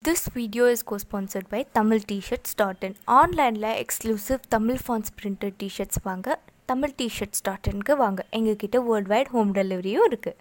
This video is co-sponsored by TamilT-shirts.in. ஆன்லைனில் exclusive Tamil fans printed t-shirts வாங்க Tamil T-shirts dot இன்க்கு வாங்க எங்ககிட்ட வேர்ல்ட் வைட் ஹோம் டெலிவரியும் இருக்குது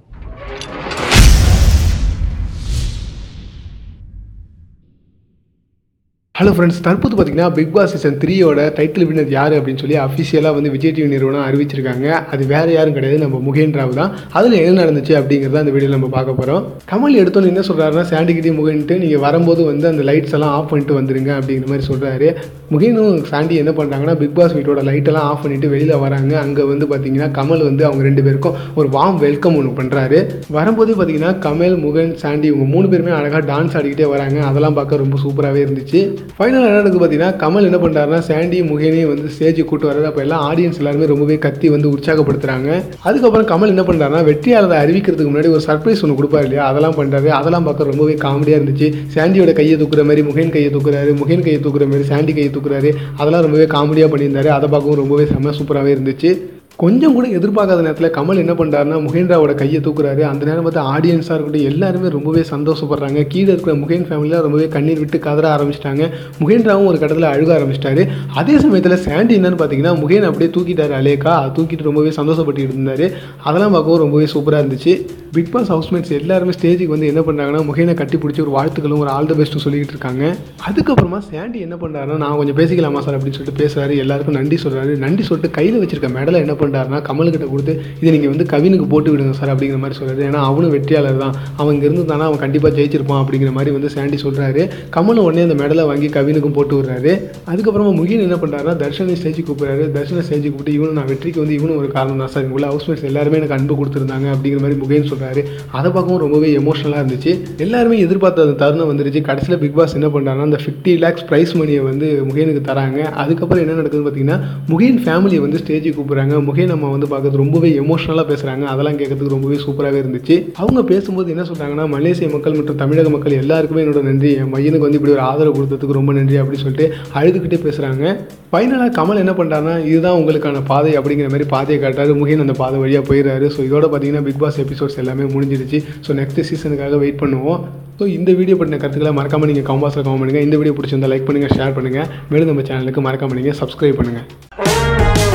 ஹலோ ஃப்ரெண்ட்ஸ் தற்போது பார்த்தீங்கன்னா பிக் பாஸ் சீசன் த்ரீயோட டைட்டில் வின்னர் யார் அப்படின்னு சொல்லி அஃபிஷியலாக வந்து விஜய் டிவி நிறுவனம் அறிவிச்சிருக்காங்க அது வேறு யாரும் கிடையாது நம்ம முகேன் ராவ் தான் அதில் என்ன நடந்துச்சு அப்படிங்கிறத அந்த வீடியோவில் நம்ம பார்க்க போகிறோம் கமல் எடுத்தோன்னு என்ன சொல்கிறாருன்னா சாண்டிகிட்டி முகேன்ட்டு நீங்கள் வரும்போது வந்து அந்த லைட்ஸ் எல்லாம் ஆஃப் பண்ணிட்டு வந்துருங்க அப்படிங்கிற மாதிரி சொல்கிறாரு முகேனும் சாண்டி என்ன பண்ணுறாங்கன்னா பிக் பாஸ் வீட்டோட லைட்டெல்லாம் ஆஃப் பண்ணிட்டு வெளியில் வராங்க அங்கே வந்து பார்த்தீங்கன்னா கமல் வந்து அவங்க ரெண்டு பேருக்கும் ஒரு வார்ம் வெல்கம் ஒன்று பண்ணுறாரு வரும்போது பார்த்தீங்கன்னா கமல் முகன் சாண்டி இவங்க மூணு பேருமே அழகாக டான்ஸ் ஆடிக்கிட்டே வராங்க அதெல்லாம் பார்க்க ரொம்ப சூப்பராகவே இருந்துச்சு ஃபைனல் என்ன நடக்குது பார்த்தீங்கன்னா கமல் என்ன பண்ணுறாருன்னா சாண்டி முகேனையும் வந்து ஸ்டேஜுக்கு கூட்டு வர்றது அப்போ எல்லாம் ஆடியன்ஸ் எல்லாருமே ரொம்பவே கத்தி வந்து உற்சாகப்படுத்துறாங்க அதுக்கப்புறம் கமல் என்ன பண்ணுறாருன்னா வெற்றியாளரை அறிவிக்கிறதுக்கு முன்னாடி ஒரு சர்ப்ரைஸ் ஒன்று கொடுப்பாரு இல்லையா அதெல்லாம் பண்ணுறாரு அதெல்லாம் பார்க்க ரொம்பவே காமெடியாக இருந்துச்சு சாண்டியோட கையை தூக்குற மாதிரி முகேன் கையை தூக்குறாரு முகேன் கையை தூக்குற மாதிரி சாண்டி கையை தூக்குறாரு அதெல்லாம் ரொம்பவே காமெடியாக பண்ணியிருந்தாரு அதை பார்க்கவும் ரொம்பவே செம்ம சூப்பராகவே இருந்துச்சு கொஞ்சம் கூட எதிர்பார்க்காத நேரத்தில் கமல் என்ன பண்ணுறாருன்னா முகேந்திராவோட கையை தூக்குறாரு அந்த நேரம் பார்த்து ஆடியன்ஸாக இருக்கட்டும் எல்லாருமே ரொம்பவே சந்தோஷப்படுறாங்க கீழே இருக்கிற முகேன் ஃபேமிலியில் ரொம்பவே கண்ணீர் விட்டு கதற ஆரம்பிச்சிட்டாங்க முகேந்திராவும் ஒரு கட்டத்தில் அழுக ஆரம்பிச்சிட்டாரு அதே சமயத்தில் சாண்டி என்னன்னு பார்த்தீங்கன்னா முகேன் அப்படியே தூக்கிட்டாரு அலேக்கா அது தூக்கிட்டு ரொம்பவே சந்தோஷப்பட்டு இருந்தார் அதெல்லாம் பார்க்கவும் ரொம்பவே சூப்பராக இருந்துச்சு பிக் பாஸ் ஹவுஸ்மேட்ஸ் எல்லாருமே ஸ்டேஜுக்கு வந்து என்ன பண்ணுறாங்கன்னா முகேனை கட்டி பிடிச்சி ஒரு வாழ்த்துக்களும் ஒரு ஆல் த பெஸ்ட்டும் சொல்லிக்கிட்டு இருக்காங்க அதுக்கப்புறமா சாண்டி என்ன பண்ணுறாருன்னா நான் கொஞ்சம் பேசிக்கலாமா சார் அப்படின்னு சொல்லிட்டு பேசுறாரு எல்லாருக்கும் நன்றி சொல்கிறாரு நன்றி சொல்லிட்டு கையில் வச்சிருக்க மெடலை என்ன பண்ணுறாருன்னா கமல்கிட்ட கொடுத்து இதை நீங்கள் வந்து கவினுக்கு போட்டு விடுங்க சார் அப்படிங்கிற மாதிரி சொல்கிறாரு ஏன்னா அவனும் வெற்றியாளர் தான் அவன் இங்கே இருந்து தானே அவன் கண்டிப்பாக ஜெயிச்சிருப்பான் அப்படிங்கிற மாதிரி வந்து சாண்டி சொல்கிறாரு கமலும் உடனே அந்த மெடலை வாங்கி கவினுக்கும் போட்டு விடுறாரு அதுக்கப்புறமா முகின் என்ன பண்ணுறாருன்னா தர்ஷனை ஸ்டேஜுக்கு கூப்பிடுறாரு தர்ஷனை ஸ்டேஜுக்கு கூப்பிட்டு இவனும் நான் வெற்றிக்கு வந்து இவனும் ஒரு காரணம் தான் சார் இங்குள்ள ஹவுஸ்மேட்ஸ் எல்லாருமே எனக்கு அன்பு கொடுத்துருந்தாங்க அப்படிங்கிற மாதிரி முகேன் சொல்கிறாரு அதை பார்க்கவும் ரொம்பவே எமோஷனலாக இருந்துச்சு எல்லாருமே எதிர்பார்த்த அந்த தருணம் வந்துருச்சு கடைசியில் பிக் பாஸ் என்ன பண்ணுறாங்கன்னா அந்த ஃபிஃப்டி லேக்ஸ் ப்ரைஸ் மணியை வந்து முகேனுக்கு தராங்க அதுக்கப்புறம் என்ன நடக்குதுன்னு பார்த்தீங்கன்னா முகேன் ஃபேமிலியை வந்து ஸ்டேஜுக்கு கூப்பிட்றாங்க முகேன் அம்மா வந்து பார்க்கறது ரொம்பவே எமோஷனலாக பேசுகிறாங்க அதெல்லாம் கேட்கறதுக்கு ரொம்பவே சூப்பராகவே இருந்துச்சு அவங்க பேசும்போது என்ன சொல்கிறாங்கன்னா மலேசிய மக்கள் மற்றும் தமிழக மக்கள் எல்லாருக்குமே என்னோட நன்றி என் பையனுக்கு வந்து இப்படி ஒரு ஆதரவு கொடுத்ததுக்கு ரொம்ப நன்றி அப்படின்னு சொல்லிட்டு அழுதுகிட்டே பேசுகிறாங்க ஃபைனலாக கமல் என்ன பண்ணுறாருன்னா இதுதான் உங்களுக்கான பாதை அப்படிங்கிற மாதிரி பாதையை காட்டாரு முகேன் அந்த பாதை வழியாக போயிடுறாரு ஸோ இதோட பார்த்தீங்கன்னா பிக் பாஸ் எபிசோட்ஸ் எல்லாமே முடிஞ்சிருச்சு ஸோ நெக்ஸ்ட் சீசனுக்காக வெயிட் பண்ணுவோம் ஸோ இந்த வீடியோ பற்றின கருத்துக்களை மறக்காமல் நீங்கள் கம்பாஸில் கமெண்ட் பண்ணுங்கள் இந்த வீடியோ பிடிச்சிருந்தா லைக் பண்ணுங்கள் ஷேர் பண்ணுங்கள் மேலும் நம்ம சேனலுக்கு மறக்காம நீங்கள் சப்ஸ்கிரைப் பண்ணுங்கள்